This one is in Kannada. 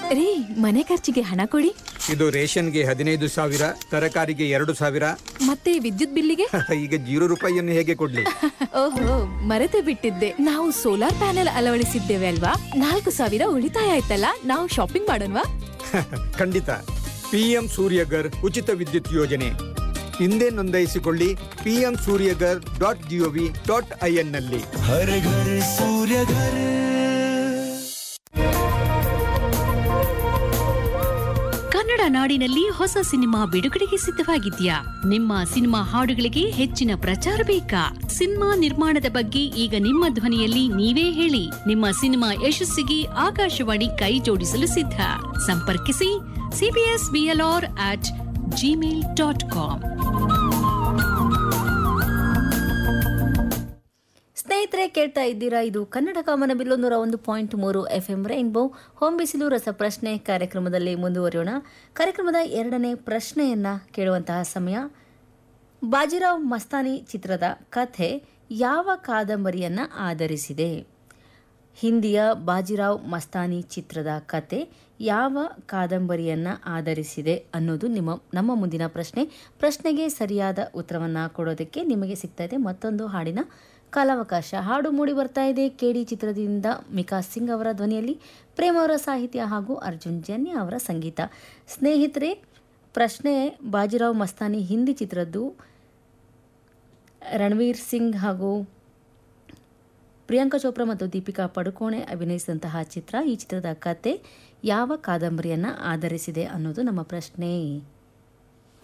ರೀ ಮನೆ ಖರ್ಚಿಗೆ ಹಣ ಕೊಡಿ ಇದು ರೇಷನ್ಗೆ ಹದಿನೈದು ಸಾವಿರ ತರಕಾರಿಗೆ ಎರಡು ಸಾವಿರ ಮತ್ತೆ ವಿದ್ಯುತ್ ಬಿಲ್ಲಿಗೆ ಈಗ ಜೀರೋ ರೂಪಾಯಿಯನ್ನು ಹೇಗೆ ಕೊಡ್ಲಿ ಓಹೋ ಮರೆತೇ ಬಿಟ್ಟಿದ್ದೆ ನಾವು ಸೋಲಾರ್ ಪ್ಯಾನೆಲ್ ಅಳವಡಿಸಿದ್ದೇವೆ ಅಲ್ವಾ ನಾಲ್ಕು ಸಾವಿರ ಉಳಿತಾಯ ಆಯ್ತಲ್ಲ ನಾವು ಶಾಪಿಂಗ್ ಮಾಡೋಣವಾ ಖಂಡಿತ ಪಿಎಂ ಸೂರ್ಯಗರ್ ಉಚಿತ ವಿದ್ಯುತ್ ಯೋಜನೆ ಹಿಂದೆ ನೋಂದಾಯಿಸಿಕೊಳ್ಳಿ PM Suryaghar dot gov dot in ನಲ್ಲಿ हर घर सूर्य घर ಕನ್ನಡ ನಾಡಿನಲ್ಲಿ ಹೊಸ ಸಿನಿಮಾ ಬಿಡುಗಡೆಗೆ ಸಿದ್ಧವಾಗಿದ್ಯಾ ನಿಮ್ಮ ಸಿನಿಮಾ ಹಾಡುಗಳಿಗೆ ಹೆಚ್ಚಿನ ಪ್ರಚಾರ ಬೇಕಾ ಸಿನಿಮಾ ನಿರ್ಮಾಣದ ಬಗ್ಗೆ ಈಗ ನಿಮ್ಮ ಧ್ವನಿಯಲ್ಲಿ ನೀವೇ ಹೇಳಿ ನಿಮ್ಮ ಸಿನಿಮಾ ಯಶಸ್ಸಿಗೆ ಆಕಾಶವಾಣಿ ಕೈ ಜೋಡಿಸಲು ಸಿದ್ಧ ಸಂಪರ್ಕಿಸಿ CBS BLR at Gmail dot com ಸ್ನೇಹಿತರೆ ಕೇಳ್ತಾ ಇದ್ದೀರಾ ಇದು ಕನ್ನಡ ಕಾಮನ ಬಿಲ್ಲು ನೂರ ಒಂದು ಪಾಯಿಂಟ್ ಮೂರು ಎಫ್ ಎಂ ರೈನ್ಬೋ ಹೋಮ್ ಬಿಸಿಲು ರಸಪ್ರಶ್ನೆ ಕಾರ್ಯಕ್ರಮದಲ್ಲಿ ಮುಂದುವರಿಯೋಣ ಕಾರ್ಯಕ್ರಮದ ಎರಡನೇ ಪ್ರಶ್ನೆಯನ್ನ ಕೇಳುವಂತಹ ಸಮಯ ಬಾಜಿರಾವ್ ಮಸ್ತಾನಿ ಚಿತ್ರದ ಕಥೆ ಯಾವ ಕಾದಂಬರಿಯನ್ನ ಆಧರಿಸಿದೆ ಹಿಂದಿಯ ಬಾಜಿರಾವ್ ಮಸ್ತಾನಿ ಚಿತ್ರದ ಕತೆ ಯಾವ ಕಾದಂಬರಿಯನ್ನ ಆಧರಿಸಿದೆ ಅನ್ನೋದು ನಿಮ್ಮ ನಮ್ಮ ಮುಂದಿನ ಪ್ರಶ್ನೆ ಪ್ರಶ್ನೆಗೆ ಸರಿಯಾದ ಉತ್ತರವನ್ನ ಕೊಡೋದಕ್ಕೆ ನಿಮಗೆ ಸಿಗ್ತಾ ಇದೆ ಮತ್ತೊಂದು ಹಾಡಿನ ಕಾಲಾವಕಾಶ ಹಾಡು ಮೂಡಿ ಬರ್ತಾ ಇದೆ ಕೆಡಿ ಚಿತ್ರದಿಂದ ಮಿಕಾ ಸಿಂಗ್ ಅವರ ಧ್ವನಿಯಲ್ಲಿ ಪ್ರೇಮ್ ಅವರ ಸಾಹಿತ್ಯ ಹಾಗೂ ಅರ್ಜುನ್ ಜನ್ಯ ಅವರ ಸಂಗೀತ ಸ್ನೇಹಿತರೆ ಪ್ರಶ್ನೆ ಬಾಜಿರಾವ್ ಮಸ್ತಾನಿ ಹಿಂದಿ ಚಿತ್ರದ್ದು ರಣವೀರ್ ಸಿಂಗ್ ಹಾಗೂ ಪ್ರಿಯಾಂಕಾ ಚೋಪ್ರಾ ಮತ್ತು ದೀಪಿಕಾ ಪಡುಕೋಣೆ ಅಭಿನಯಿಸಿದಂತಹ ಚಿತ್ರ ಈ ಚಿತ್ರದ ಕತೆ ಯಾವ ಕಾದಂಬರಿಯನ್ನು ಆಧರಿಸಿದೆ ಅನ್ನೋದು ನಮ್ಮ ಪ್ರಶ್ನೆ